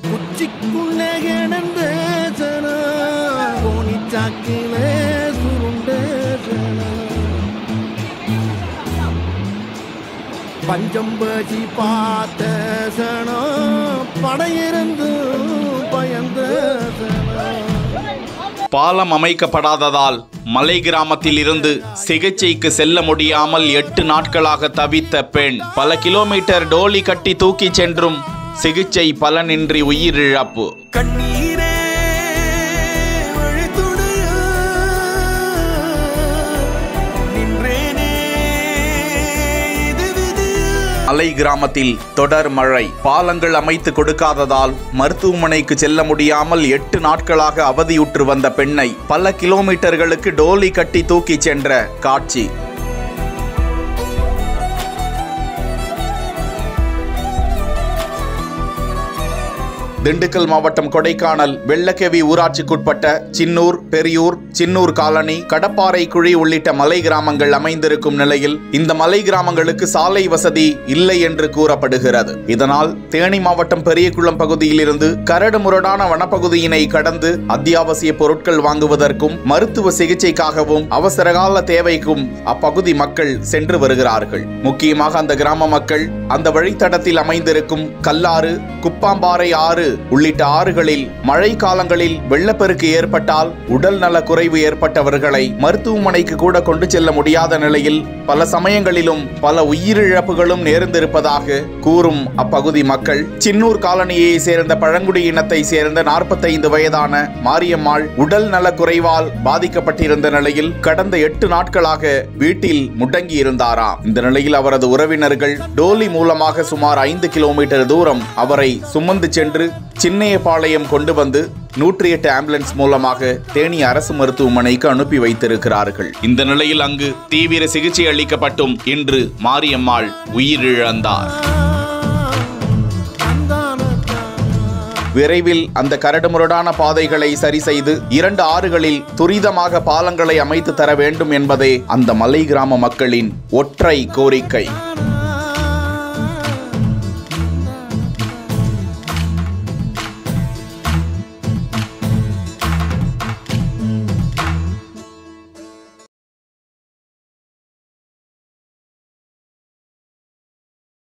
குச்சிக்குள்ளே கிடந்த சனா கோணிச்சாக்கிலே சுருண்ட சனா பஞ்சம் பசி பார்த்த சனம் படையிருந்து பயந்த சனம் பாலம் அமைக்கப்படாததால் மலை கிராமத்தில் இருந்து சிகிச்சைக்கு செல்ல முடியாமல் எட்டு நாட்களாக தவித்த பெண் பல கிலோமீட்டர் டோலி கட்டி தூக்கிச் சென்றும் சிகிச்சை பலனின்றி உயிரிழப்பு கண்ணீரே வழித்துணைய நின்றேனே இது விதியா மலை கிராமத்தில் தொடர் மழை பாலங்கள் அமைத்து கொடுக்காததால் மருத்துவமனைக்கு செல்ல முடியாமல் எட்டு நாட்களாக அவதியுற்று வந்த பெண்ணை பல கிலோமீட்டர்களுக்கு டோலி கட்டி தூக்கிச் சென்ற காட்சி திண்டுக்கல் மாவட்டம் கொடைக்கானல் வெள்ளக்கேவி ஊராட்சிக்குட்பட்ட சின்னூர் பெரியூர் சின்னூர் காலனி கடப்பாறை குழி உள்ளிட்ட மலை கிராமங்கள் அமைந்திருக்கும் நிலையில் இந்த மலை கிராமங்களுக்கு சாலை வசதி இல்லை என்று கூறப்படுகிறது இதனால் தேனி மாவட்டம் பெரியகுளம் பகுதியில் இருந்து கரடு முரடான வனப்பகுதியினை கடந்து அத்தியாவசிய பொருட்கள் வாங்குவதற்கும் மருத்துவ சிகிச்சைக்காகவும் அவசரகால தேவைக்கும் அப்பகுதி மக்கள் சென்று வருகிறார்கள் முக்கியமாக அந்த கிராம மக்கள் அந்த வழித்தடத்தில் அமைந்திருக்கும் கல்லாறு குப்பாம்பாறை ஆறு உள்ளிட்ட ஆறுகளில் மழை காலங்களில் வெள்ளப்பெருக்கு ஏற்பட்டால் உடல் நல குறைவு ஏற்பட்டவர்களை மருத்துவமனைக்கு கூட கொண்டு செல்ல முடியாத நிலையில் பல சமயங்களிலும் பல உயிரிழப்புகளும் நேர்ந்திருப்பதாக கூறும் அப்பகுதி மக்கள் சின்னூர் காலனியை சேர்ந்த பழங்குடி இனத்தை சேர்ந்த 45 வயதான மாரியம்மாள் உடல் நல குறைவால் பாதிக்கப்பட்டிருந்த நிலையில் கடந்த எட்டு நாட்களாக வீட்டில் முடங்கி இருந்தாராம் இந்த நிலையில் அவரது உறவினர்கள் டோலி மூலமாக சுமார் ஐந்து கிலோமீட்டர் தூரம் அவரை சுமந்து சென்று சின்னையபாளையம் கொண்டு வந்து நூற்றி எட்டு ஆம்புலன்ஸ் மூலமாக தேனி அரசு மருத்துவமனைக்கு அனுப்பி வைத்திருக்கிறார்கள் இந்த நிலையில் அங்கு தீவிர சிகிச்சை அளிக்கப்பட்டும் இன்று மாரியம்மாள் உயிரிழந்தார் விரைவில் அந்த கரடுமுரடான பாதைகளை சரி செய்து இரண்டு ஆறுகளில் துரிதமாக பாலங்களை அமைத்து தர வேண்டும் என்பதே அந்த மலை கிராம மக்களின் ஒற்றை கோரிக்கை